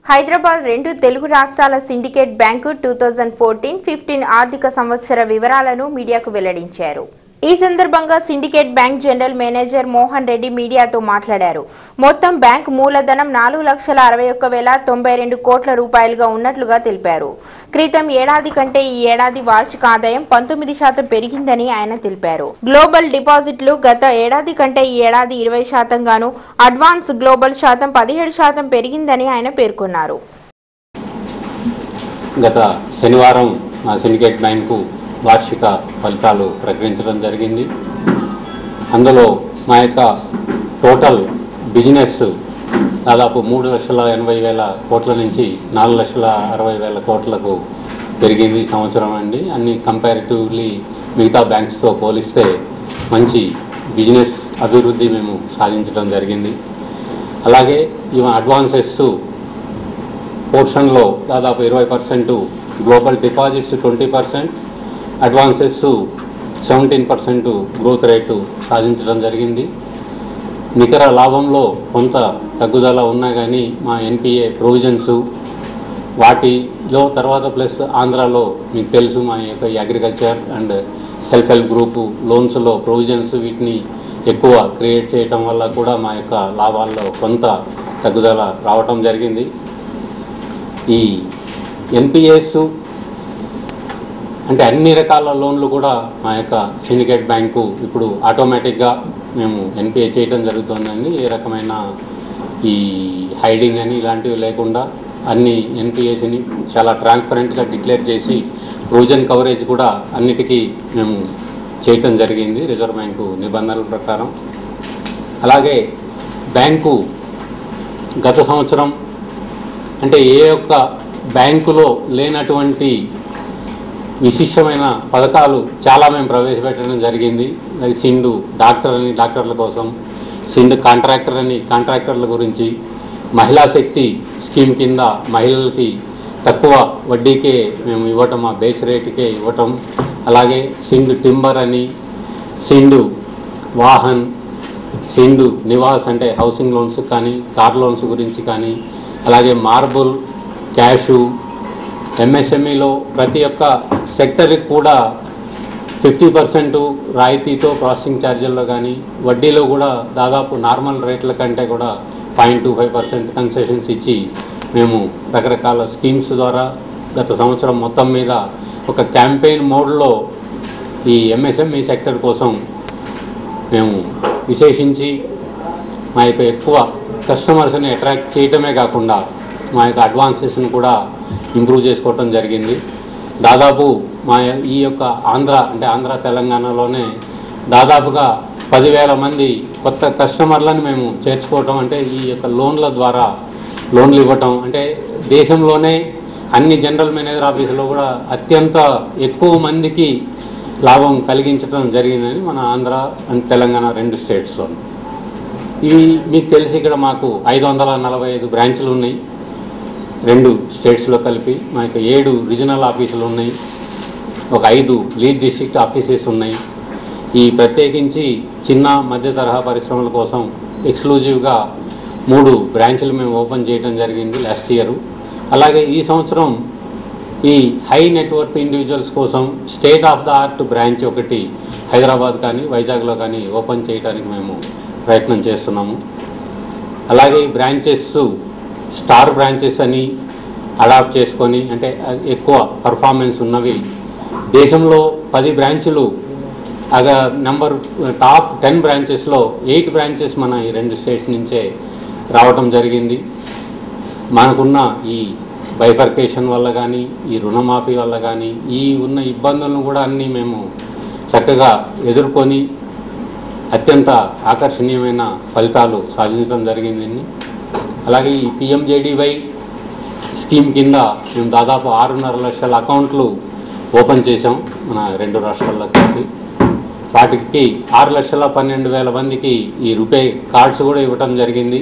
హైదరాబాద్ రెండు తెలుగు రాష్ట్రాల Syndicate Bank two thousand fourteen fifteen ఆర్థిక సంవత్సర వివరాలను మీడియాకు వెల్లడించారు ఈ సందర్భంగా సిండికేట్ బ్యాంక్ జనరల్ మేనేజర్ మోహన్ రెడ్డి మీడియాతో మాట్లాడారు మొత్తం బ్యాంక్ మూలధనం నాలుగు లక్షల అరవై ఒక్క వేల తొంభై రెండు కోట్ల రూపాయలుగా ఉన్నట్లుగా తెలిపారు క్రితం ఏడాది కంటే ఈ ఏడాది వార్షిక ఆదాయం పంతొమ్మిది శాతం పెరిగిందని ఆయన తెలిపారు గ్లోబల్ డిపాజిట్లు గత ఏడాది కంటే ఈ ఏడాది ఇరవై శాతంగాను అడ్వాన్స్ గ్లోబల్ శాతం పదిహేడు శాతం పెరిగిందని ఆయన పేర్కొన్నారు గత శనివారం మా సిండికేట్ బ్యాంకు వార్షిక ఫలితాలు ప్రకటించడం జరిగింది అందులో మా యొక్క టోటల్ బిజినెస్ దాదాపు మూడు లక్షల ఎనభై వేల కోట్ల నుంచి నాలుగు లక్షల అరవై వేల కోట్లకు పెరిగింది ఈ సంవత్సరం అండి అన్ని కంపారిటివ్లీ మిగతా బ్యాంక్స్తో పోలిస్తే మంచి బిజినెస్ అభివృద్ధి మేము సాధించడం జరిగింది అలాగే ఈ అడ్వాన్సెస్ పోర్షన్లో దాదాపు ఇరవై percent global deposits twenty percent advances seventeen percent growth rate సాధించడం జరిగింది నికర లాభంలో కొంత తగ్గుదల ఉన్నా కానీ మా ఎన్పిఏ ప్రొవిజన్స్ వాటిలో తర్వాత ప్లస్ ఆంధ్రాలో మీకు తెలుసు మా యొక్క ఈ agriculture and self help group లోన్స్లో ప్రొవిజన్స్ వీటిని ఎక్కువ క్రియేట్ చేయటం వల్ల కూడా మా యొక్క లాభాల్లో కొంత తగ్గుదల రావటం జరిగింది ఈ ఎన్పిఎస్ అంటే అన్ని రకాల లోన్లు కూడా మా యొక్క సిండికేట్ బ్యాంకు ఇప్పుడు ఆటోమేటిక్గా మేము ఎన్పిఏ చేయడం జరుగుతుందండి ఏ రకమైన ఈ హైడింగ్ అని ఇలాంటివి లేకుండా అన్ని ఎన్పిఎస్ని చాలా ట్రాన్స్పరెంట్గా డిక్లేర్ చేసి ప్రొవిజన్ కవరేజ్ కూడా అన్నిటికీ మేము చేయటం జరిగింది రిజర్వ్ బ్యాంకు నిబంధనల ప్రకారం అలాగే బ్యాంకు గత సంవత్సరం అంటే ఏ ఒక్క బ్యాంకులో లేనటువంటి విశిష్టమైన పథకాలు చాలా మేము ప్రవేశపెట్టడం జరిగింది లైక్ సిండు డాక్టర్ అని డాక్టర్ల కోసం సిండు కాంట్రాక్టర్ అని కాంట్రాక్టర్ల గురించి మహిళా శక్తి స్కీమ్ కింద మహిళలకి తక్కువ వడ్డీకే మేము ఇవ్వటం ఆ బేస్ రేటుకే ఇవ్వటం అలాగే సిండు టింబర్ అని సిండు వాహన్ సిండు నివాస్ అంటే హౌసింగ్ లోన్స్ కానీ కార్ లోన్స్ గురించి కానీ అలాగే మార్బుల్ క్యాషు ఎంఎస్ఎంఈలో ప్రతి ఒక్క సెక్టర్కి కూడా ఫిఫ్టీ పర్సెంట్ రాయితీతో ప్రాసెసింగ్ ఛార్జీల్లో కానీ వడ్డీలో కూడా దాదాపు నార్మల్ రేట్ల కంటే కూడా point two five percent concessions ఇచ్చి మేము రకరకాల స్కీమ్స్ ద్వారా గత సంవత్సరం మొత్తం మీద ఒక క్యాంపెయిన్ మోడ్లో ఈ ఎంఎస్ఎంఈ సెక్టర్ కోసం మేము విశేషించి మా యొక్క ఎక్కువ కస్టమర్స్ని అట్రాక్ట్ చేయటమే కాకుండా మా యొక్క అడ్వాన్సెస్ని కూడా ఇంప్రూవ్ చేసుకోవటం జరిగింది దాదాపు మా ఈ యొక్క ఆంధ్ర అంటే ఆంధ్ర తెలంగాణలోనే దాదాపుగా పదివేల మంది కొత్త కస్టమర్లను మేము చేర్చుకోవటం అంటే ఈ యొక్క లోన్ల ద్వారా లోన్లు ఇవ్వటం అంటే దేశంలోనే అన్ని జనరల్ మేనేజర్ ఆఫీసులో కూడా అత్యంత ఎక్కువ మందికి లాభం కలిగించడం జరిగిందని మన ఆంధ్ర అండ్ తెలంగాణ రెండు స్టేట్స్లో ఇవి మీకు తెలిసి ఇక్కడ మాకు ఐదు వందల నలభై ఐదు బ్రాంచ్లు ఉన్నాయి రెండు స్టేట్స్లో కలిపి మా యొక్క ఏడు రీజనల్ ఆఫీసులు ఉన్నాయి ఒక ఐదు లీడ్ డిస్ట్రిక్ట్ ఆఫీసెస్ ఉన్నాయి ఈ ప్రత్యేకించి చిన్న మధ్య తరహా పరిశ్రమల కోసం ఎక్స్క్లూజివ్గా మూడు బ్రాంచ్లు మేము ఓపెన్ చేయడం జరిగింది లాస్ట్ ఇయర్ అలాగే ఈ సంవత్సరం ఈ హై నెట్వర్క్ ఇండివిజువల్స్ కోసం state of the art branch ఒకటి హైదరాబాద్ కానీ వైజాగ్లో కానీ ఓపెన్ చేయడానికి మేము ప్రయత్నం చేస్తున్నాము అలాగే ఈ బ్రాంచెస్ స్టార్ బ్రాంచెస్ అని అడాప్ట్ చేసుకొని అంటే అది ఎక్కువ పర్ఫార్మెన్స్ ఉన్నవి దేశంలో పది బ్రాంచులు అగా నెంబర్ టాప్ టెన్ బ్రాంచెస్లో ఎయిట్ బ్రాంచెస్ మన ఈ రెండు స్టేట్స్ నుంచే రావటం జరిగింది మనకున్న ఈ బైఫర్కేషన్ వల్ల కానీ ఈ రుణమాఫీ వల్ల కానీ ఈ ఉన్న ఇబ్బందులను కూడా అన్నీ మేము చక్కగా ఎదుర్కొని అత్యంత ఆకర్షణీయమైన ఫలితాలు సాధించడం జరిగిందండి అలాగే ఈ పిఎంజేడివై స్కీమ్ కింద మేము దాదాపు ఆరున్నర లక్షల అకౌంట్లు ఓపెన్ చేసాం మన రెండు రాష్ట్రాల్లో కలిపి వాటికి ఆరు లక్షల పన్నెండు వేల మందికి ఈ రూపే కార్డ్స్ కూడా ఇవ్వటం జరిగింది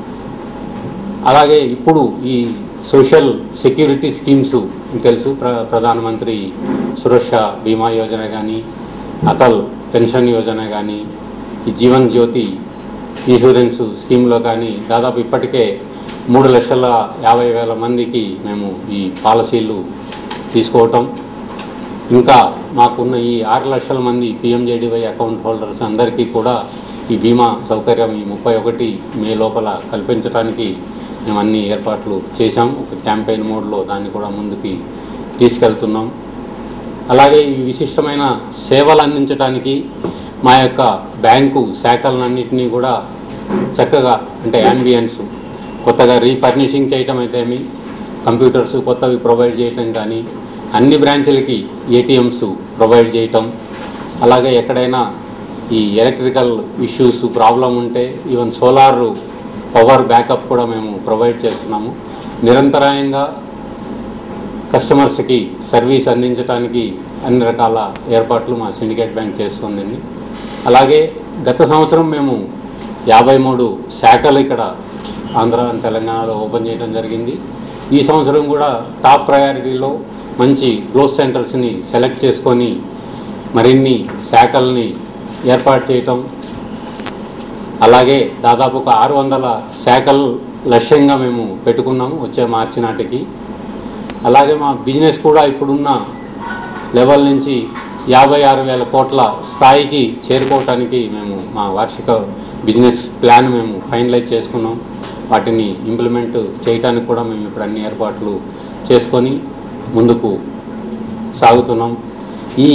అలాగే ఇప్పుడు ఈ సోషల్ సెక్యూరిటీ స్కీమ్స్ మీకు తెలుసు ప్ర ప్రధానమంత్రి సురక్ష బీమా యోజన కానీ అటల్ పెన్షన్ యోజన కానీ ఈ జీవన్ జ్యోతి ఇన్సూరెన్స్ స్కీమ్లో కానీ దాదాపు ఇప్పటికే మూడు లక్షల యాభై వేల మందికి మేము ఈ పాలసీలు తీసుకోవటం ఇంకా మాకున్న ఈ ఆరు లక్షల మంది పిఎంజేడివై అకౌంట్ హోల్డర్స్ అందరికీ కూడా ఈ బీమా సౌకర్యం ఈ ముప్పై ఒకటి మే లోపల కల్పించడానికి మేము అన్ని ఏర్పాట్లు చేశాం ఒక క్యాంపెయిన్ మోడ్లో దాన్ని కూడా ముందుకి తీసుకెళ్తున్నాం అలాగే ఈ విశిష్టమైన సేవలు అందించడానికి మా యొక్క బ్యాంకు శాఖలన్నింటినీ కూడా చక్కగా అంటే యాంబియన్స్ కొత్తగా రీఫర్నిషింగ్ చేయటం అయితేమి కంప్యూటర్స్ కొత్తవి ప్రొవైడ్ చేయటం కానీ అన్ని బ్రాంచులకి ఏటీఎంస్ ప్రొవైడ్ చేయటం అలాగే ఎక్కడైనా ఈ ఎలక్ట్రికల్ ఇష్యూస్ ప్రాబ్లం ఉంటే ఈవెన్ సోలార్ పవర్ బ్యాకప్ కూడా మేము ప్రొవైడ్ చేస్తున్నాము నిరంతరాయంగా కస్టమర్స్కి సర్వీస్ అందించడానికి అన్ని రకాల ఏర్పాట్లు మా సిండికేట్ బ్యాంక్ చేస్తుందండి అలాగే గత సంవత్సరం మేము యాభై మూడు శాఖలు ఇక్కడ ఆంధ్ర and తెలంగాణలో ఓపెన్ చేయడం జరిగింది ఈ సంవత్సరం కూడా టాప్ ప్రయారిటీలో మంచి క్లోజ్ సెంటర్స్ని సెలెక్ట్ చేసుకొని మరిన్ని శాఖల్ని ఏర్పాటు చేయటం అలాగే దాదాపు ఒక ఆరు వందల శాఖలు లక్ష్యంగా మేము పెట్టుకున్నాము వచ్చే మార్చి నాటికి అలాగే మా బిజినెస్ కూడా ఇప్పుడున్న లెవెల్ నుంచి యాభై ఆరు వేల కోట్ల స్థాయికి చేరుకోవటానికి మేము మా వార్షిక బిజినెస్ ప్లాన్ మేము ఫైనలైజ్ చేసుకున్నాం వాటిని ఇంప్లిమెంట్ చేయటానికి కూడా మేము ఇప్పుడు అన్ని ఏర్పాట్లు చేసుకొని ముందుకు సాగుతున్నాం ఈ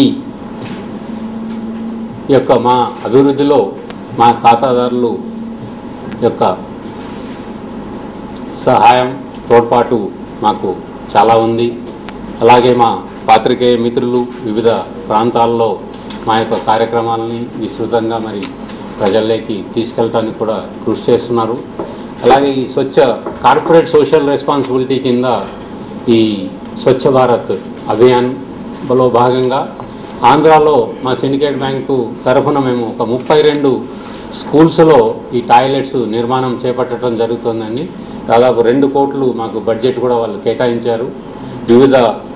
యొక్క మా అభివృద్ధిలో మా ఖాతాదారులు యొక్క సహాయం తోడ్పాటు మాకు చాలా ఉంది అలాగే మా పాత్రికేయ మిత్రులు వివిధ ప్రాంతాల్లో మా యొక్క కార్యక్రమాలని విస్తృతంగా మరి ప్రజల్లోకి తీసుకెళ్ళటానికి కూడా కృషి చేస్తున్నారు అలాగే ఈ స్వచ్ఛ కార్పొరేట్ సోషల్ రెస్పాన్సిబిలిటీ కింద ఈ స్వచ్ఛ భారత్ అభియాన్లో భాగంగా ఆంధ్రాలో మా సిండికేట్ బ్యాంకు తరఫున మేము ఒక ముప్పై రెండు స్కూల్స్లో ఈ టాయిలెట్స్ నిర్మాణం చేపట్టడం జరుగుతుందండి దాదాపు రెండు కోట్లు మాకు బడ్జెట్ కూడా వాళ్ళు కేటాయించారు వివిధ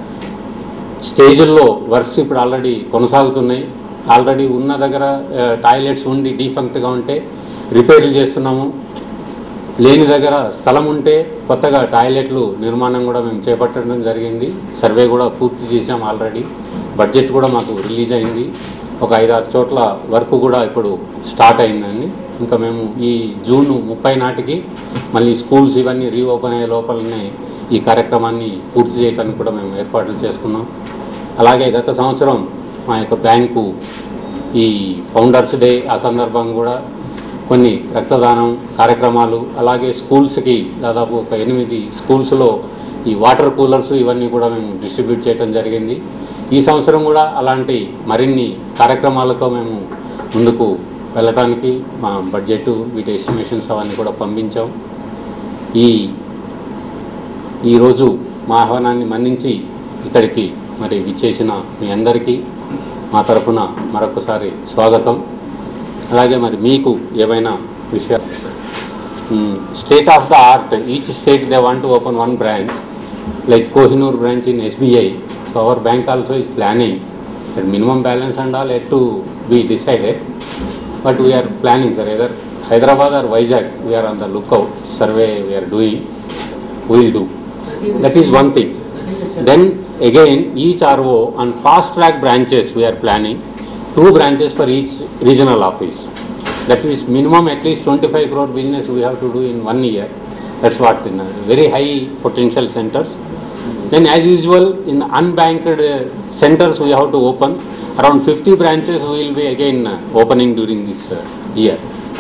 స్టేజ్ల్లో వర్క్స్ ఇప్పుడు ఆల్రెడీ కొనసాగుతున్నాయి ఆల్రెడీ ఉన్న దగ్గర ఆ, టాయిలెట్స్ ఉండి డీఫంక్ట్గా ఉంటే రిపేర్లు చేస్తున్నాము లేని దగ్గర స్థలం ఉంటే కొత్తగా టాయిలెట్లు నిర్మాణం కూడా మేము చేపట్టడం జరిగింది సర్వే కూడా పూర్తి చేసాం ఆల్రెడీ బడ్జెట్ కూడా మాకు రిలీజ్ అయింది ఒక ఐదారు చోట్ల వర్క్ కూడా ఇప్పుడు స్టార్ట్ అయిందండి ఇంకా మేము ఈ జూన్ ముప్పై నాటికి మళ్ళీ స్కూల్స్ ఇవన్నీ రీఓపెన్ అయ్యే లోపలనే ఈ కార్యక్రమాన్ని పూర్తి చేయడానికి కూడా మేము ఏర్పాట్లు చేసుకున్నాం అలాగే గత సంవత్సరం మా యొక్క బ్యాంకు ఈ ఫౌండర్స్ డే ఆ సందర్భంగా కూడా కొన్ని రక్తదానం కార్యక్రమాలు అలాగే స్కూల్స్కి దాదాపు ఒక ఎనిమిది స్కూల్స్లో ఈ వాటర్ కూలర్స్ ఇవన్నీ కూడా మేము డిస్ట్రిబ్యూట్ చేయడం జరిగింది ఈ సంవత్సరం కూడా అలాంటి మరిన్ని కార్యక్రమాలతో మేము ముందుకు వెళ్ళటానికి మా బడ్జెట్ వీటి ఎస్టిమేషన్స్ అవన్నీ కూడా పంపించాం ఈ ఈరోజు మా ఆహ్వానాన్ని మన్నించి ఇక్కడికి మరి విచ్చేసిన మీ అందరికీ మా తరఫున మరొకసారి స్వాగతం అలాగే మరి మీకు ఏవైనా విషయాలు state of the art each state they want to open one branch like Kohinoor branch in SBI so our bank also is planning that minimum balance and all at to be decided but we are planning sir either Hyderabad or Vizag we are on the lookout survey we are doing will do that is one thing then again each RO on fast track branches we are planning two branches for each regional office that is minimum at least 25 crore business we have to do in one year that's what in a very high potential centers then as usual in unbanked uh, centers we have to open around 50 branches we will be again uh, opening during this uh, year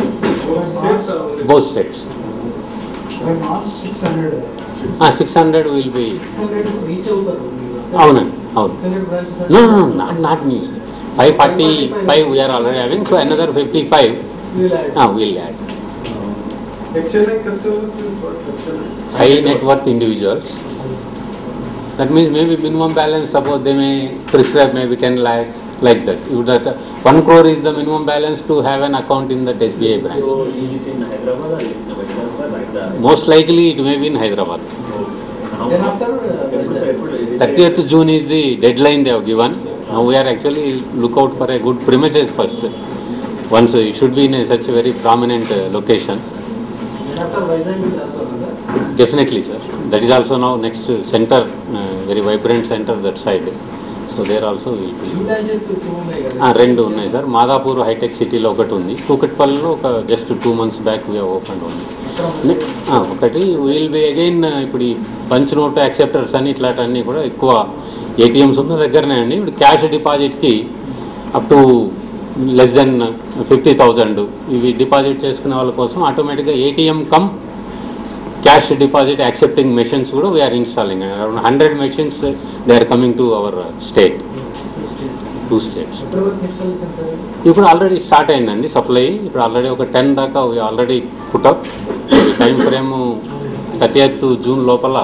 both states six hundred ah, 600 will be six hundred reach అవుతారు అవునండి అవును six hundred branches No, no, no, not, not news. 545 we are already having, so another 55 ah, we'll add. HNI customers is what? HNI? High net worth individuals. That means maybe minimum balance, suppose they may prescribe maybe 10 lakhs, like that. If that uh, 1 crore is the minimum balance to have an account in the SBI branch. So is it in Hyderabad or is it in Vaidyanatha, sir, like the? Most likely it may be in Hyderabad. How- Then after, uh, ఎప్పుడు sir, ఎప్పుడు release 30th June is the deadline they have given. Now we are actually look out for a good premises first. Once uh, it should be in a such a very prominent uh, location. then after Vizag will also, huh? Definitely, sir. That is also now next center, uh, very vibrant center that side. So there also will be. Branches two ఉన్నాయి కదా ఆ, రెండు ఉన్నాయి sir Madhapur hitech సిటీలో ఒకటి ఉంది కూకట్పల్లిలో ఒక just two months back we open ఉంది ఆ, ఒకటి విల్ బి అగైన్ ఇప్పుడు ఈ పంచ్ నోట్ యాక్సెప్టర్స్ అని ఇట్లాంటివన్నీ కూడా ఎక్కువ ఏటీఎంస్ ఉన్న దగ్గరనే అండి ఇప్పుడు క్యాష్ డిపాజిట్కి up to less than fifty thousand ఇవి డిపాజిట్ చేసుకునే వాళ్ళ కోసం ఆటోమేటిక్గా ATM cum cash deposit accepting machines కూడా we are installing around hundred machines they are coming to our state two states ఎప్పటి వరకు ఇన్స్టాలేషన్ సార్ ఇప్పుడు ఆల్రెడీ స్టార్ట్ అయిందండి సప్లై ఇప్పుడు ఆల్రెడీ ఒక టెన్ దాకా already put up time frame thirty eighth June లోపల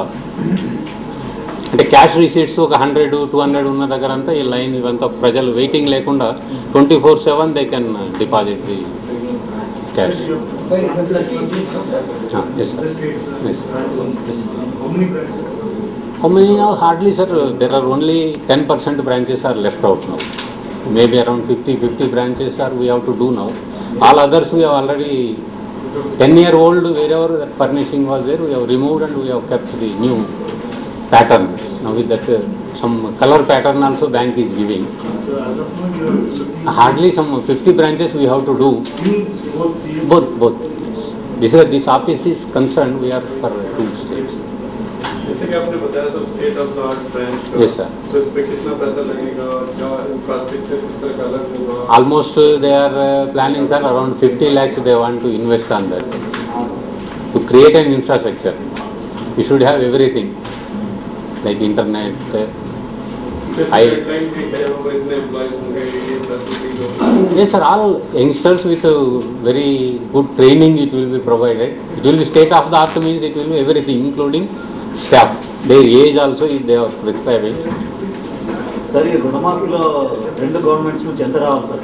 అంటే క్యాష్ రిసీట్స్ ఒక హండ్రెడ్ టూ హండ్రెడ్ ఉన్న దగ్గర అంతా ఈ లైన్ ఇవంతా ప్రజలు వెయిటింగ్ లేకుండా twenty four seven they can deposit the cash by thirty June yes sir states Yes. How many branches How many now? Hardly, sir. There are only 10% branches are left out now. Maybe around 50, 50 branches are we have to do now. All others we have already 10 year old, wherever that furnishing was there, we have removed and we have kept the new pattern. Now with that, uh, some color pattern also bank is giving. So as of now, you are looking Hardly some 50 branches we have to do. in both these. Both, both. This, is- this office is concerned, we are for two states. जैसे कि आपने बताया सब state of the art branch का Yes, sir. तो इस पे कितना पैसा लगेगा क्या इंफ्रास्ट्रक्चर किस तरह का अलग होगा Almost uh, they are uh, planning, sir, around 50 lakhs they want to invest on that. To create an infrastructure, we should have everything, like internet. uh, I- deadline भी है वहाँ पर इतने एम्प्लॉयज होंगे ये फैसिलिटीज होगा Yes, sir, all youngsters with uh, very good training it will be provided. It will be state of the art means it will be everything, including staff. Their age also if they are prescribing. Sir ఈ రుణమాఫీలో రెండు governments నుంచి ఎంత రావాలి sir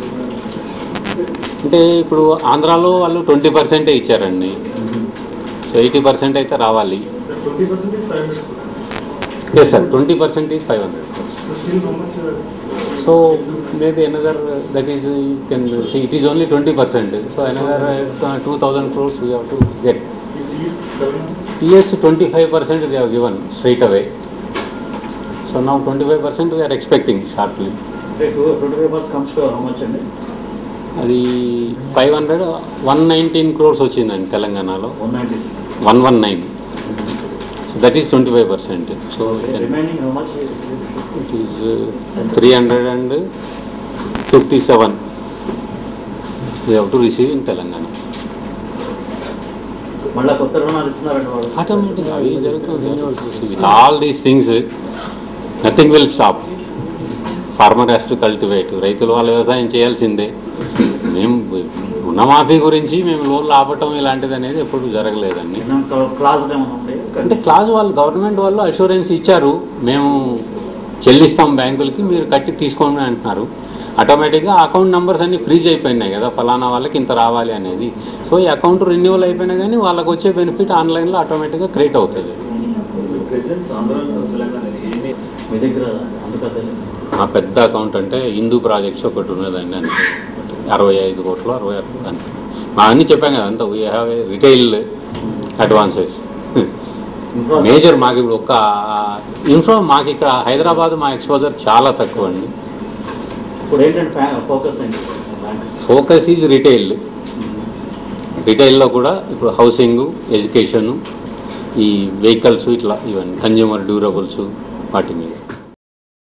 అంటే ఇప్పుడు ఆంధ్రాలో వాళ్ళు ట్వంటీ పర్సెంటే ఇచ్చారండి సో ఎయిటీ పర్సెంట్ అయితే రావాలి Twenty percent is five hundred. Yes sir twenty percent is five hundred So still how much? uh, so maybe another that is can see it is only twenty percent so another two thousand crores we have to get It is seven. TS twenty five percent they have given straight away so now twenty five percent we are expecting shortly అంటే two twenty five percent comes to how much అండి అది five hundred one nineteen crores వచ్చిందండి తెలంగాణలో one ninety one one nine so that is twenty five percent so remaining how much It is uh, 357 we have to receive in Telangana. మళ్ళీ కొత్త రుణాలు ఇస్తున్నారండి వాళ్ళు Automatically, అవి జరుగుతుంది. with all these things, nothing will stop. Farmer has to cultivate రైతులు వాళ్ళు వ్యవసాయం చేయాల్సిందే మేము రుణమాఫీ గురించి మేము లోన్లు ఆపటం ఇలాంటిది అనేది ఎప్పుడు జరగలేదండి క్లాస్ ఏమైనా ఉంటాయి అంటే క్లాజ్ వాళ్ళు గవర్నమెంట్ వాళ్ళు అష్యూరెన్స్ ఇచ్చారు మేము చెల్లిస్తాం బ్యాంకులకి మీరు కట్టి తీసుకోండి అంటున్నారు ఆటోమేటిక్గా అకౌంట్ నెంబర్స్ అన్ని ఫ్రీజ్ అయిపోయినాయి కదా ఫలానా వాళ్ళకి ఇంత రావాలి అనేది సో ఈ అకౌంట్ రెన్యువల్ అయిపోయినా కానీ వాళ్ళకి వచ్చే బెనిఫిట్ ఆన్లైన్లో ఆటోమేటిక్గా క్రియేట్ అవుతుంది ప్రెసిడెంట్స్ ఆంధ్ర తెలంగాణ ఏమి మీ దగ్గర అందుకదే ఆ పెద్ద అకౌంట్ అంటే హిందూ ప్రాజెక్ట్స్ ఒకటి ఉన్నదండి అంతే అరవై ఐదు కోట్లు అరవై ఆరు అంతే మా అన్ని చెప్పాం కదా అంతా we have a retail advances major మాకు ఇప్పుడు ఒక ఇన్ఫ్రా మాకు ఇక్కడ హైదరాబాద్ మా ఎక్స్పోజర్ చాలా తక్కువ అండి ఇప్పుడు ఏంటంటే ఫోకస్ ఏంటి బ్యాంక్ ఫోకస్ ఈజ్ రిటైల్ రిటైల్లో కూడా ఇప్పుడు హౌసింగ్ ఎడ్యుకేషను ఈ వెహికల్స్ ఇట్లా ఇవన్నీ కన్జ్యూమర్ డ్యూరబుల్స్ వాటి మీద